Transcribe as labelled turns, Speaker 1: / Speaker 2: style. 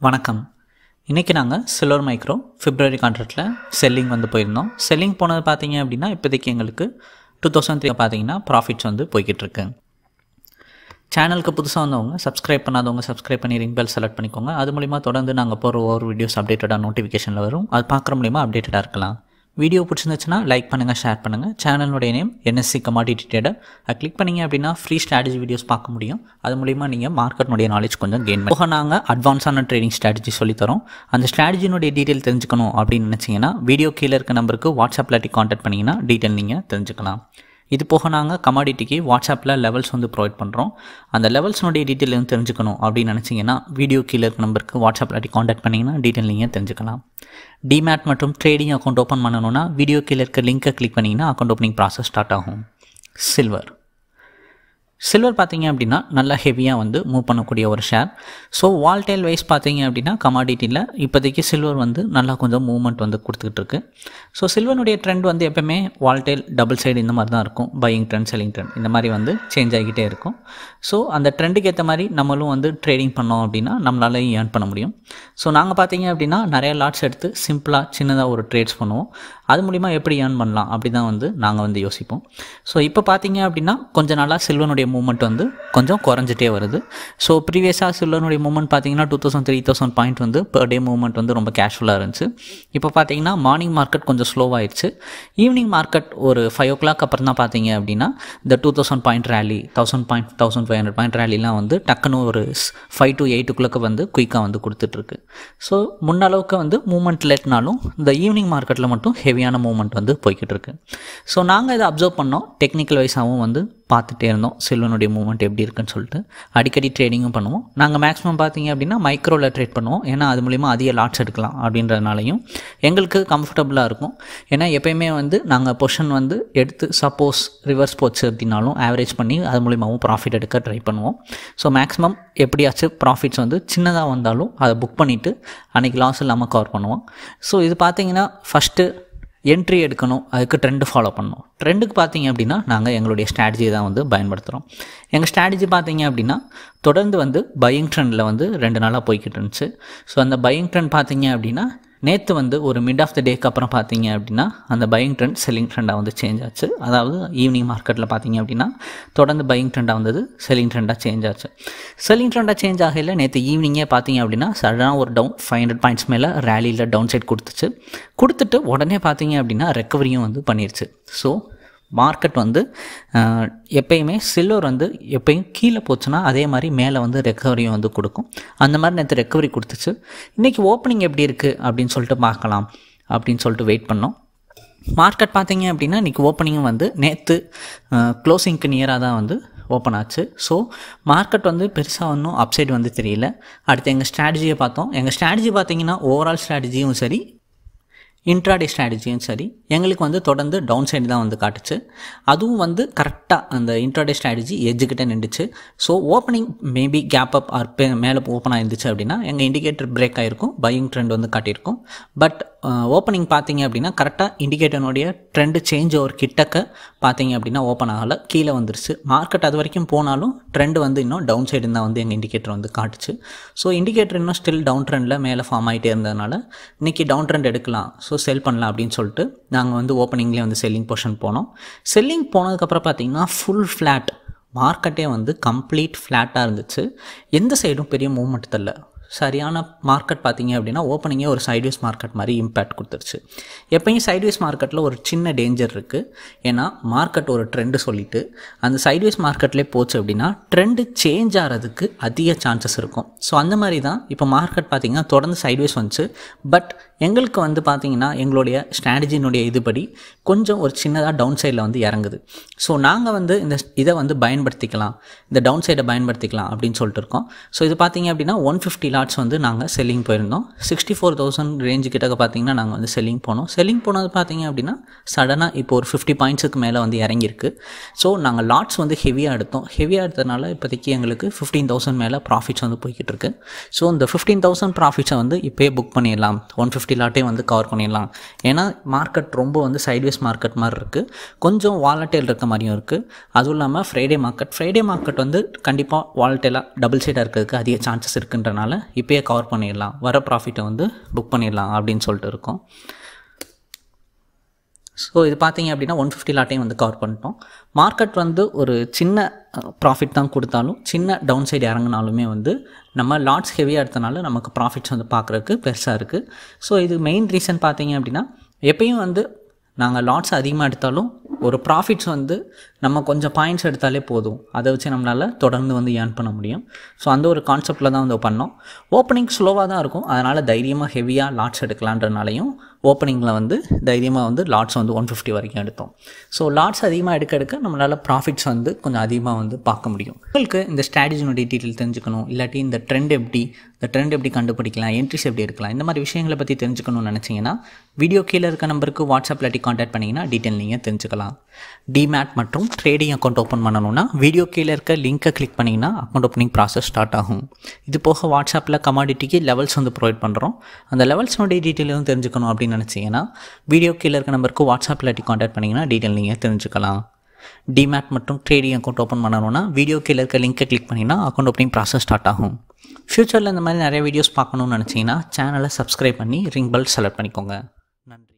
Speaker 1: வணக்கம் இன்றைக்கி நாங்கள் சில்வர் மைக்ரோ பிப்ரவரி கான்ட்ராக்டில் செல்லிங் வந்து போயிருந்தோம் செல்லிங் போனது பார்த்தீங்க அப்படின்னா இப்போதைக்கு எங்களுக்கு டூ தௌசண்ட் த்ரீ பார்த்தீங்கன்னா ப்ராஃபிட்ஸ் வந்து போய்கிட்டு இருக்கு சேனலுக்கு புதுசாக வந்தவங்க சப்ஸ்கிரைப் பண்ணாதவங்க சப்ஸ்கிரைப் பண்ணி ரிங் பெல் செலக்ட் பண்ணிக்கோங்க அது மூலிமா தொடர்ந்து நாங்கள் போகிற ஒவ்வொரு வீடியோஸ் அப்டேட்டடாக நோட்டிஃபிகேஷனில் வரும் அது பார்க்குற மூலிமா அப்டேட்டடாக இருக்கலாம் வீடியோ பிடிச்சிருந்துச்சுன்னா லைக் பண்ணுங்கள் ஷேர் பண்ணுங்கள் சேனலுடைய நேம் என்எஸ்சி கமாடிட்டி ட்ரேடர் அது கிளிக் பண்ணிங்க அப்படின்னா ஃப்ரீ ஸ்ட்ராட்டஜி வீடியோஸ் பார்க்க முடியும் அது மூலிமா நீங்கள் மார்க்கெட்னுடைய நாலேஜ் கொஞ்சம் கெயின் பண்ணி போக நாங்கள் அட்வான்ஸான ட்ரேடிங் ஸ்ட்ராட்டஜி சொல்லித்தரோம் அந்த ஸ்ட்ராட்டஜினுடைய டீட்டெயில் தெரிஞ்சுக்கணும் அப்படின்னு நினச்சிங்கன்னா வீடியோ கீழே இருக்க நம்பருக்கு வாட்ஸ்அப்பில் கான்டாக்ட் பண்ணிங்கன்னா டீட்டெயில் நீங்கள் தெரிஞ்சுக்கலாம் இது போக நாங்கள் கமாடிட்டிக்கு வாட்ஸ்அப்பில் லெவல்ஸ் வந்து ப்ரொவைட் பண்ணுறோம் அந்த லெவல்ஸ்னுடைய டீட்டெயில் வந்து தெரிஞ்சுக்கணும் அப்படின்னு நினச்சிங்கன்னா வீடியோ கீழே இருக்க நம்பருக்கு வாட்ஸ்அப்பில் காண்டாக்ட் பண்ணிங்கன்னா டீட்டெயில் நீங்கள் தெரிஞ்சுக்கலாம் டிமேட் மற்றும் ட்ரேடிங் அக்கௌண்ட் ஓப்பன் பண்ணணும்னா வீடியோ கீழே இருக்க லிங்க்கை கிளிக் பண்ணிங்கன்னா அக்கௌண்ட் ஓப்பனிங் ப்ராசஸ் ஸ்டார்ட் ஆகும் சில்வர் சில்வர் பார்த்தீங்க அப்படின்னா நல்லா ஹெவியாக வந்து மூவ் பண்ணக்கூடிய ஒரு ஷேர் ஸோ வால்டைல் வைஸ் பார்த்தீங்க அப்படின்னா கமாடிட்டியில் இப்போதைக்கு சில்வர் வந்து நல்லா கொஞ்சம் மூவ்மெண்ட் வந்து கொடுத்துக்கிட்டு இருக்கு ஸோ சில்வனுடைய ட்ரெண்ட் வந்து எப்பவுமே வால்டைல் டபுள் சைடு இந்த மாதிரி தான் இருக்கும் பையிங் ட்ரெண்ட் செல்லிங் ட்ரெண்ட் இந்த மாதிரி வந்து சேஞ்ச் ஆகிக்கிட்டே இருக்கும் ஸோ அந்த ட்ரெண்டுக்கு ஏற்ற மாதிரி நம்மளும் வந்து ட்ரேடிங் பண்ணோம் அப்படின்னா நம்மளால ஏர்ன் பண்ண முடியும் ஸோ நாங்கள் பார்த்தீங்க அப்படின்னா நிறைய லாட்ஸ் எடுத்து சிம்பிளாக சின்னதாக ஒரு ட்ரேட்ஸ் பண்ணுவோம் அது மூலிமா எப்படி ஏர்ன் பண்ணலாம் அப்படி தான் வந்து நாங்கள் வந்து யோசிப்போம் ஸோ இப்போ பார்த்தீங்க அப்படின்னா கொஞ்சம் நாளாக சில்வனுடைய மூவ்மெண்ட் வந்து கொஞ்சம் குறைஞ்சிட்டே வருது ஸோ ப்ரீவியஸாக சில்வனுடைய மூவ்மெண்ட் பார்த்தீங்கன்னா two thousand three thousand point வந்து பர் டே மூவ்மெண்ட் வந்து ரொம்ப கேஷுவலாக இருந்துச்சு இப்போ பார்த்தீங்கன்னா மார்னிங் மார்க்கெட் கொஞ்சம் ஸ்லோவாகிடுச்சு ஈவினிங் மார்க்கெட் ஒரு ஃபைவ் ஓ கிளாக் அப்புறம் தான் பார்த்தீங்க அப்படின்னா இந்த two thousand point rally thousand point thousand five hundred point ரேலிலாம் வந்து டக்குன்னு ஒரு ஃபைவ் டு எயிட்டுக்குள்ளே வந்து குயிக்காக வந்து கொடுத்துட்ருக்கு ஸோ முன்னளவுக்கு வந்து மூவ்மெண்ட் லேட்னாலும் இந்த ஈவினிங் மார்க்கெட்டில் மட்டும் ஹெவியான மூவ்மெண்ட் வந்து போய்கிட்டு இருக்கு ஸோ நாங்கள் இதை அப்சர்வ் பண்ணோம் டெக்னிக்கல் வைஸாகவும் வந்து பார்த்துட்டே இருந்தோம் சில்வனுடைய மூவ்மெண்ட் எப்படி இருக்குன்னு சொல்லிட்டு அடிக்கடி ட்ரேடிங்கும் பண்ணுவோம் நாங்கள் மேக்ஸிமம் பார்த்தீங்க அப்படின்னா மைக்ரோவில் ட்ரேட் பண்ணுவோம் ஏன்னா அது மூலிமா அதிக லாட்ஸ் எடுக்கலாம் அப்படின்றதுனாலையும் எங்களுக்கு கம்ஃபர்டபுளாக இருக்கும் ஏன்னா எப்பயுமே வந்து நாங்கள் பொஷன் வந்து எடுத்து சப்போஸ் ரிவர்ஸ் போச்சு அப்படின்னாலும் ஆவரேஜ் பண்ணி அது மூலிமாவும் ப்ராஃபிட் எடுக்க ட்ரை பண்ணுவோம் ஸோ மேக்ஸிமம் எப்படியாச்சும் ப்ராஃபிட்ஸ் வந்து சின்னதாக வந்தாலும் அதை புக் பண்ணிவிட்டு அன்றைக்கி லாஸ் இல்லாமல் கவர் பண்ணுவோம் ஸோ இது பார்த்தீங்கன்னா ஃபஸ்ட்டு என்ட்ரி எடுக்கணும் அதுக்கு ட்ரெண்டு ஃபாலோ பண்ணணும் ட்ரெண்டுக்கு பார்த்தீங்க அப்படின்னா நாங்கள் எங்களுடைய ஸ்ட்ராட்டஜி தான் வந்து பயன்படுத்துகிறோம் எங்கள் ஸ்ட்ராட்டஜி பார்த்தீங்க அப்படின்னா தொடர்ந்து வந்து பையிங் ட்ரெண்டில் வந்து ரெண்டு நாளாக போய்கிட்டு இருந்துச்சு ஸோ அந்த பையிங் ட்ரெண்ட் பார்த்தீங்க அப்படின்னா நேற்று வந்து ஒரு மிட் ஆஃப் த டேக்கு அப்புறம் பார்த்தீங்க அப்படின்னா அந்த பையிங் ட்ரெண்ட் செல்லிங் ட்ரெண்டாக வந்து சேஞ்ச் ஆச்சு அதாவது ஈவினிங் மார்க்கெட்டில் பார்த்தீங்க அப்படின்னா தொடர்ந்து பையிங் ட்ரெண்டாக வந்தது செல்லிங் ட்ரெண்டாக சேஞ்ச் ஆச்சு செல்லிங் ட்ரெண்டாக சேஞ்ச் ஆகல நேற்று ஈவினிங்கே பார்த்தீங்க அப்படின்னா சடனாக ஒரு டவுன் ஃபைவ் ஹண்ட்ரட் பாயிண்ட்ஸ் மேலே ரேலியில் டவுன் சைட் கொடுத்துச்சு கொடுத்துட்டு உடனே பார்த்தீங்க அப்படின்னா ரெக்கவரியும் வந்து பண்ணிருச்சு ஸோ மார்க்கெட் வந்து எப்பயுமே சில்வர் வந்து எப்பயும் கீழே போச்சுன்னா அதே மாதிரி மேலே வந்து ரெக்கவரியும் வந்து கொடுக்கும் அந்த மாதிரி நேற்று ரெக்கவரி கொடுத்துச்சு இன்றைக்கி ஓப்பனிங் எப்படி இருக்குது அப்படின்னு சொல்லிட்டு பார்க்கலாம் அப்படின்னு சொல்லிட்டு வெயிட் பண்ணோம் மார்க்கெட் பார்த்தீங்க அப்படின்னா இன்றைக்கி ஓப்பனிங்கும் வந்து நேற்று க்ளோசிங்க்கு நியராக தான் வந்து ஓப்பன் ஆச்சு ஸோ மார்க்கெட் வந்து பெருசாக ஒன்றும் அப்சைட் வந்து தெரியல அடுத்து எங்கள் ஸ்ட்ராட்டஜியை பார்த்தோம் எங்கள் ஸ்ட்ராட்டஜி பார்த்தீங்கன்னா ஓவரால் ஸ்ட்ராட்டஜியும் சரி இன்ட்ராடே ஸ்ட்ராட்டஜியும் சரி எங்களுக்கு வந்து தொடர்ந்து டவுன் சைடு தான் வந்து காட்டுச்சு அதுவும் வந்து கரெக்டாக அந்த இன்ட்ராடே ஸ்ட்ராட்டஜி எஜ்ஜுக்கிட்ட நின்றுச்சு so opening maybe gap up or மேலே ஓப்பன் ஆயிருந்துச்சு அப்படின்னா எங்கள் இண்டிகேட்டர் பிரேக் ஆகிருக்கும் பையிங் ட்ரெண்ட் வந்து காட்டியிருக்கும் பட் ஓப்பனிங் பார்த்தீங்க அப்படின்னா கரெக்டாக இண்டிகேட்டனுடைய ட்ரெண்டு சேஞ்ச் ஒரு கிட்டக்க பார்த்தீங்க அப்படின்னா ஓப்பன் ஆகலை கீழே வந்துருச்சு மார்க்கெட் அது வரைக்கும் போனாலும் ட்ரெண்டு வந்து இன்னும் டவுன் சைடு தான் வந்து எங்கள் இண்டிகேட்டர் வந்து காட்டுச்சு ஸோ இண்டிகேட்டர் இன்னும் ஸ்டில் டவுன் ட்ரெண்டில் மேலே ஃபார்ம் ஆகிட்டே இருந்ததுனால இன்றைக்கி டவுன் ட்ரெண்ட் எடுக்கலாம் ஸோ செல் பண்ணலாம் அப்படின்னு சொல்லிட்டு நாங்கள் வந்து ஓப்பனிங்லேயே வந்து செல்லிங் போர்ஷன் போனோம் செல்லிங் போனதுக்கப்புறம் பார்த்தீங்கன்னா ஃபுல் ஃப்ளாட் மார்க்கெட்டே வந்து கம்ப்ளீட் ஃப்ளாட்டாக இருந்துச்சு எந்த சைடும் பெரிய மூவ்மெண்ட் தரல சரியான மார்க்கெட் பார்த்தீங்க அப்படின்னா ஓப்பனிங்கே ஒரு சைட்வேஸ் மார்க்கெட் மாதிரி இம்பேக்ட் கொடுத்துருச்சு எப்பயும் சைட்வேஸ் மார்க்கெட்டில் ஒரு சின்ன டேஞ்சர் இருக்குது ஏன்னா மார்க்கெட் ஒரு ட்ரெண்டு சொல்லிவிட்டு அந்த சைட்வேஸ் மார்க்கெட்லேயே போச்சு அப்படின்னா ட்ரெண்டு சேஞ்ச் ஆகிறதுக்கு அதிக சான்சஸ் இருக்கும் ஸோ அந்த மாதிரி தான் இப்போ மார்க்கெட் பார்த்திங்கன்னா தொடர்ந்து சைட்வேஸ் வந்துச்சு பட் எங்களுக்கு வந்து பார்த்திங்கன்னா எங்களுடைய ஸ்ட்ராட்டஜினுடைய இதுபடி கொஞ்சம் ஒரு சின்னதாக டவுன் சைடில் வந்து இறங்குது ஸோ நாங்கள் வந்து இந்த இதை வந்து பயன்படுத்திக்கலாம் இந்த டவுன் சைடை பயன்படுத்திக்கலாம் அப்படின்னு சொல்லிட்டு இருக்கோம் ஸோ இது பார்த்திங்க அப்படின்னா ஒன் ஃபிஃப்டி லாட்ஸ் வந்து நாங்கள் செல்லிங் போயிருந்தோம் சிக்ஸ்டி ஃபோர் தௌசண்ட் ரேஞ்சு கிட்டக்க பார்த்தீங்கன்னா நாங்கள் வந்து செல்லிங் போனோம் செல்லிங் போனது பார்த்தீங்க அப்படின்னா சடனாக இப்போ ஒரு ஃபிஃப்டி பாயிண்ட்ஸுக்கு மேலே வந்து இறங்கியிருக்கு ஸோ நாங்கள் லாட்ஸ் வந்து ஹெவியாக எடுத்தோம் ஹெவியாக எடுத்ததுனால இப்போதைக்கு எங்களுக்கு ஃபிஃப்டீன் தௌசண்ட் மேலே ப்ராஃபிட்ஸ் வந்து போய்கிட்டு இருக்கு ஸோ இந்த ஃபிஃப்டீன் தௌசண்ட் ப்ராஃபிட்ஸை வந்து இப்போயே புக் பண்ணிடலாம் ஒன் ஃபிஃப்டி ஃபிஃப்டி லாட்டையும் வந்து கவர் பண்ணிடலாம் ஏன்னா மார்க்கெட் ரொம்ப வந்து சைட்வேஸ் மார்க்கெட் மாதிரி இருக்குது கொஞ்சம் வாலட்டைல் இருக்க மாதிரியும் இருக்குது அதுவும் இல்லாமல் ஃப்ரைடே மார்க்கெட் ஃப்ரைடே மார்க்கெட் வந்து கண்டிப்பாக வாலட்டைலாக டபுள் சைடாக இருக்கிறதுக்கு அதிக சான்சஸ் இருக்குன்றனால இப்போயே கவர் பண்ணிடலாம் வர ப்ராஃபிட்டை வந்து புக் பண்ணிடலாம் அப்படின்னு சொல்லிட்டு இருக்கோம் ஸோ இது பார்த்தீங்க அப்படின்னா ஒன் ஃபிஃப்டி லாட்டையும் வந்து கவர் பண்ணிட்டோம் மார்க்கெட் வந்து ஒரு சின்ன ப்ராஃபிட் தான் கொடுத்தாலும் சின்ன டவுன் சைடு இறங்கினாலுமே வந்து நம்ம லாட்ஸ் ஹெவியாக எடுத்தனால நமக்கு ப்ராஃபிட்ஸ் வந்து பார்க்குறதுக்கு பெருசாக இருக்குது ஸோ இது மெயின் ரீசன் பார்த்தீங்க அப்படின்னா எப்பயும் வந்து நாங்கள் லாட்ஸ் அதிகமாக எடுத்தாலும் ஒரு ப்ராஃபிட்ஸ் வந்து நம்ம கொஞ்சம் பாயிண்ட்ஸ் எடுத்தாலே போதும் அதை வச்சு நம்மளால் தொடர்ந்து வந்து ஏர்ன் பண்ண முடியும் ஸோ அந்த ஒரு கான்செப்டில் தான் வந்து பண்ணோம் ஓப்பனிங் ஸ்லோவாக தான் இருக்கும் அதனால் தைரியமாக ஹெவியாக லாட்ஸ் எடுக்கலான்றனாலையும் ஓப்பனிங்கில் வந்து தைரியமாக வந்து லாட்ஸ் வந்து ஒன் ஃபிஃப்டி வரைக்கும் எடுத்தோம் ஸோ லாட்ஸ் அதிகமாக எடுக்க எடுக்க நம்மளால் ப்ராஃபிட்ஸ் வந்து கொஞ்சம் அதிகமாக வந்து பார்க்க முடியும் உங்களுக்கு இந்த ஸ்ட்ராட்டஜினுடைய டீட்டெயில் தெரிஞ்சுக்கணும் இல்லாட்டி இந்த ட்ரெண்ட் எப்படி இந்த ட்ரெண்ட் எப்படி கண்டுபிடிக்கலாம் என்ட்ரிஸ் எப்படி எடுக்கலாம் இந்த மாதிரி விஷயங்களை பற்றி தெரிஞ்சுக்கணும்னு நினச்சிங்கன்னா வீடியோ கீழே இருக்க நம்பருக்கு வாட்ஸ்அப் இல்லாட்டி காண்டாக்ட் பண்ணிங்கன்னா டீட்டெயில் நீங்கள் தெரிஞ்சுக்கலாம் டிமேட் மற்றும் ட்ரேடிங் அக்கௌண்ட் ஓப்பன் பண்ணணும்னா வீடியோ கீழே இருக்க லிங்க்கை கிளிக் பண்ணிங்கன்னா அக்கௌண்ட் ஓப்பனிங் ப்ராசஸ் ஸ்டார்ட் ஆகும் இது போக வாட்ஸ்அப்பில் கமாடிட்டிக்கு லெவல்ஸ் வந்து ப்ரொவைட் பண்ணுறோம் அந்த லெவல்ஸ்னுடைய டீட்டெயிலும் தெரிஞ்சுக்கணும் அப்படின்னு நினச்சிங்கன்னா வீடியோ கீழே இருக்க நம்பருக்கு வாட்ஸ்அப் இல்லாட்டி காண்டாக்ட் பண்ணிங்கன்னா டீட்டெயில் நீங்கள் தெரிஞ்சுக்கலாம் டிமேட் மற்றும் ட்ரேடிங் அக்கௌண்ட் ஓப்பன் பண்ணணும்னா வீடியோ கீழே இருக்க லிங்க்கை கிளிக் பண்ணிங்கன்னா அக்கௌண்ட் ஓப்பனிங் ப்ராசஸ் ஸ்டார்ட் ஆகும் ஃப்யூச்சரில் இந்த மாதிரி நிறைய வீடியோஸ் பார்க்கணும்னு நினச்சிங்கன்னா சேனலை சப்ஸ்கிரைப் பண்ணி ரிங் பெல் செலக்ட் பண்ணிக்கோங்க நன்றி